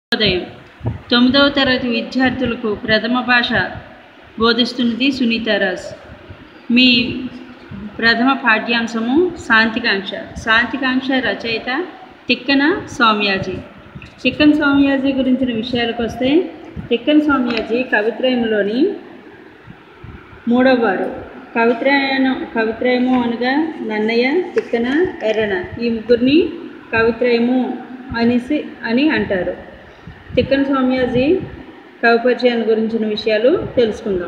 ఉదయం తొమ్మిదవ తరగతి విద్యార్థులకు ప్రథమ భాష బోధిస్తున్నది సునీతారాజ్ మీ ప్రథమ పాఠ్యాంశము శాంతికాంక్ష శాంతికాంక్ష రచయిత తిక్కన సౌమ్యాజీ తిక్కన సౌమ్యాజీ గురించిన విషయాలకు వస్తే తిక్కన సౌమ్యాజీ కవిత్రయంలోని మూడవ వారు కవిత్రయను కవిత్రయము అనగా నన్నయ్య తిక్కన ఎర్రన ఈ ముగ్గురిని కవిత్రయము అనేసి అని అంటారు తిక్కన సౌమ్యాజీ కవి పరిచయాన్ని గురించిన విషయాలు తెలుసుకుందాం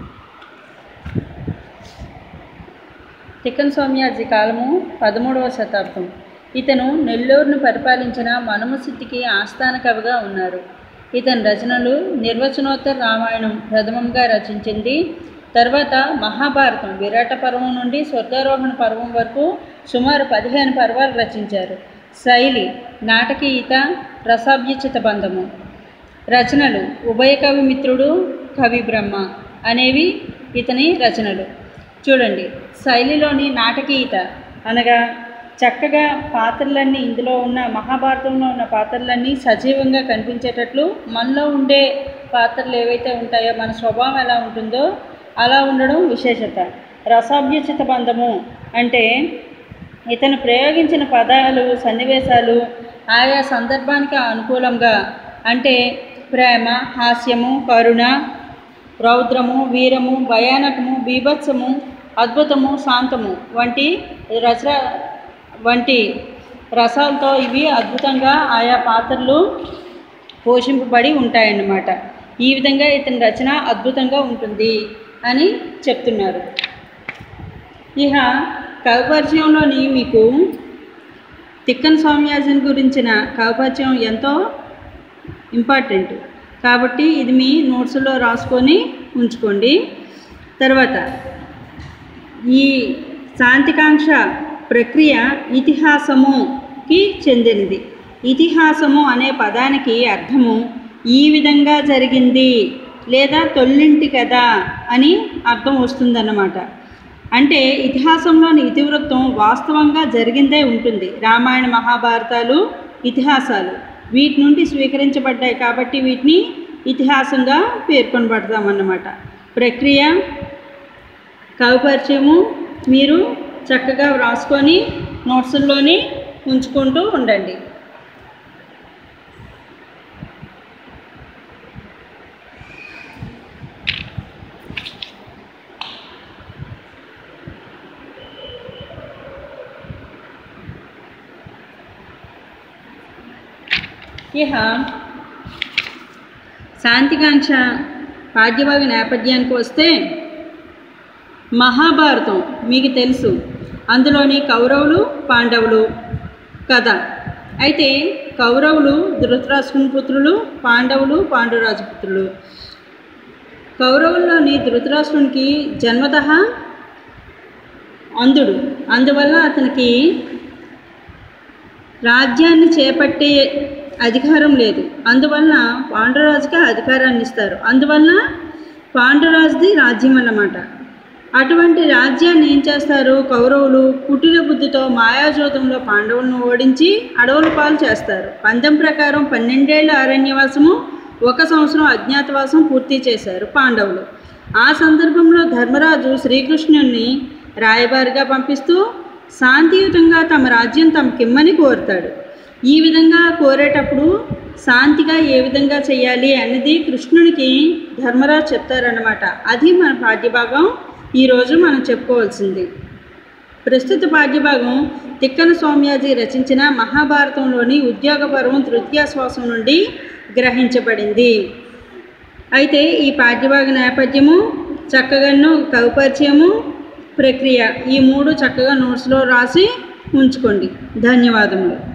తిక్కన సౌమ్యాజీ కాలము పదమూడవ శతాబ్దం ఇతను నెల్లూరును పరిపాలించిన మనుమసిద్ధికి ఆస్థాన కవిగా ఉన్నారు ఇతని రచనలు నిర్వచనోత్తర రామాయణం ప్రథమంగా రచించింది తర్వాత మహాభారతం విరాట పర్వం నుండి స్వర్గారోహణ పర్వం వరకు సుమారు పదిహేను పర్వాలు రచించారు శైలి నాటకీయత రసాభ్యుచిత బంధము రచనలు ఉభయ కవి మిత్రుడు కవి బ్రహ్మ అనేవి ఇతని రచనలు చూడండి శైలిలోని నాటకీయత అనగా చక్కగా పాత్రలన్నీ ఇందులో ఉన్న మహాభారతంలో ఉన్న పాత్రలన్నీ సజీవంగా కనిపించేటట్లు మనలో ఉండే పాత్రలు ఏవైతే ఉంటాయో మన స్వభావం ఎలా ఉంటుందో అలా ఉండడం విశేషత రసాభ్యుచిత బంధము అంటే ఇతను ప్రయోగించిన పదాలు సన్నివేశాలు ఆయా సందర్భానికి అనుకూలంగా అంటే ప్రేమ హాస్యము కరుణ రౌద్రము వీరము భయానకము బీభత్సము అద్భుతము శాంతము వంటి రస వంటి రసాలతో ఇవి అద్భుతంగా ఆయా పాత్రలు పోషింపబడి ఉంటాయన్నమాట ఈ విధంగా ఇతని రచన అద్భుతంగా ఉంటుంది అని చెప్తున్నారు ఇక కవిపరిచయంలోని మీకు తిక్కన సౌమ్యాజన్ గురించిన కవిపరిచయం ఎంతో ఇంపార్టెంట్ కాబట్టి ఇది మీ నోట్స్లో రాసుకొని ఉంచుకోండి తర్వాత ఈ శాంతికాంక్ష ప్రక్రియ ఇతిహాసముకి చెందినది ఇతిహాసము అనే పదానికి అర్థము ఈ విధంగా జరిగింది లేదా తొల్లింటి కదా అని అర్థం వస్తుందన్నమాట అంటే ఇతిహాసంలోని ఇతివృత్తం వాస్తవంగా జరిగిందే ఉంటుంది రామాయణ మహాభారతాలు ఇతిహాసాలు వీటి నుండి స్వీకరించబడ్డాయి కాబట్టి వీటిని ఇతిహాసంగా పేర్కొనబడతామన్నమాట ప్రక్రియ కవిపరిచయము మీరు చక్కగా వ్రాసుకొని నోట్సుల్లోని ఉంచుకుంటూ ఉండండి ఇక శాంతికాంక్ష పాఠ్యభాగ నేపథ్యానికి వస్తే మహాభారతం మీకు తెలుసు అందులోని కౌరవులు పాండవులు కథ అయితే కౌరవులు ధృతరాష్ట్రుని పుత్రులు పాండవులు పాండురాజు పుత్రులు కౌరవుల్లోని ధృతరాష్ట్రునికి జన్మత అంధుడు అందువల్ల అతనికి రాజ్యాన్ని చేపట్టే అధికారం లేదు అందువలన పాండురాజుకి అధికారాన్ని ఇస్తారు అందువలన పాండురాజుది రాజ్యం అన్నమాట అటువంటి రాజ్యాన్ని ఏం చేస్తారు కౌరవులు కుటిల బుద్ధితో మాయాజోతంలో పాండవులను ఓడించి అడవుల పాలు చేస్తారు పందెం ప్రకారం పన్నెండేళ్ల అరణ్యవాసము ఒక సంవత్సరం అజ్ఞాతవాసం పూర్తి చేశారు పాండవులు ఆ సందర్భంలో ధర్మరాజు శ్రీకృష్ణుని రాయబారిగా పంపిస్తూ శాంతియుతంగా తమ రాజ్యం తమకిమ్మని కోరుతాడు ఈ విధంగా కోరేటప్పుడు శాంతిగా ఏ విధంగా చేయాలి అనేది కృష్ణునికి ధర్మరాజు చెప్తారన్నమాట అది మన పాఠ్యభాగం ఈరోజు మనం చెప్పుకోవాల్సింది ప్రస్తుత పాఠ్యభాగం తిక్కన సౌమ్యాజీ రచించిన మహాభారతంలోని ఉద్యోగ పర్వం తృతీయాశ్వాసం నుండి గ్రహించబడింది అయితే ఈ పాఠ్యభాగ నేపథ్యము చక్కగాను కవిపరిచయము ప్రక్రియ ఈ మూడు చక్కగా నోట్స్లో రాసి ఉంచుకోండి ధన్యవాదములు